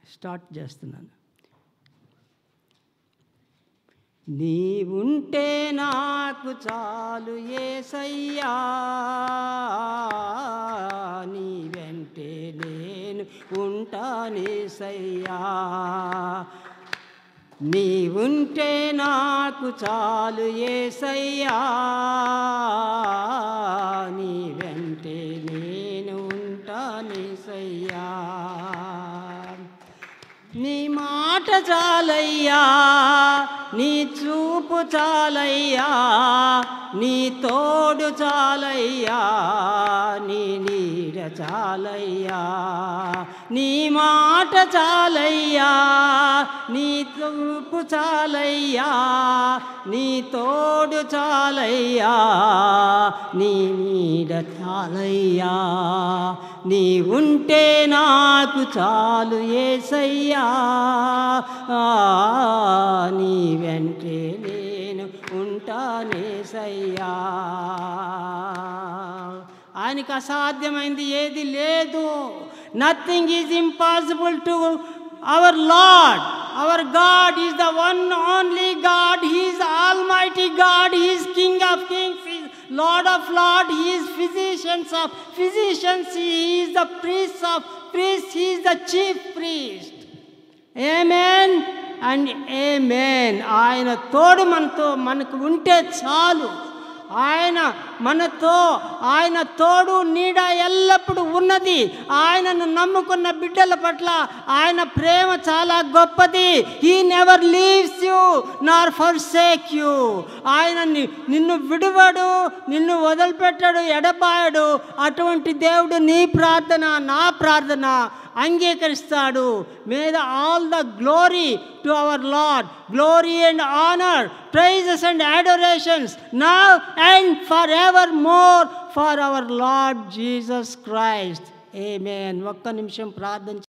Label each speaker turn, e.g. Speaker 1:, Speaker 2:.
Speaker 1: start చేస్తున్నాను నీవుంటే నాకు చాలు ఏసయ్యా నీ వెంటే నేను ఉంటానేసయ్యా నీవుంటే నాకు చాలు ఏసయ్యా నీ వెంటే నేను ఉంటానేసయ్యా నీ మాట చాలయ్యా నీ చూపు చాలయ్యా నీ తోడు చాలయ్యా నీ నీడ చాలయ్యా నీ మాట చాలయ్యా నీ చూపు చాలయ్యా నీ తోడు చాలయ్యా నీ నీడ చాలయ్యా నీ ఉంటే నాకు చాలు ఏసయ్యా ఆ, నీ వెంటే నేను ఉంటానేసయ్యా ఆయనకు అసాధ్యమైంది ఏది లేదు nothing is impossible to our Lord our God is the one only God he's almighty God he's king of kings is Lord of lord he's physicians of physicians is the priest of priest he's the chief priest amen and amen ఆయన తోడు మనతో మనకు ఉంటే చాలు ఆయన మనతో ఆయన తోడు నీడ ఎల్లప్పుడూ ఉన్నది ఆయనను నమ్ముకున్న బిడ్డల పట్ల ఆయన ప్రేమ చాలా గొప్పది he never leaves you nor forsake you ఆయన ని- నిన్ను విడువడు నిన్ను వదిలిపెట్టాడు ఎడబాయడు అటువంటి దేవుడు నీ ప్రార్థన నా ప్రార్థన అంగీకరిస్తాడు మీద all the glory to our Lord glory and honour praises and adorations now and forevermore for our Lord Jesus Christ ఏ ఒక్క నిమిషం ప్రార్థన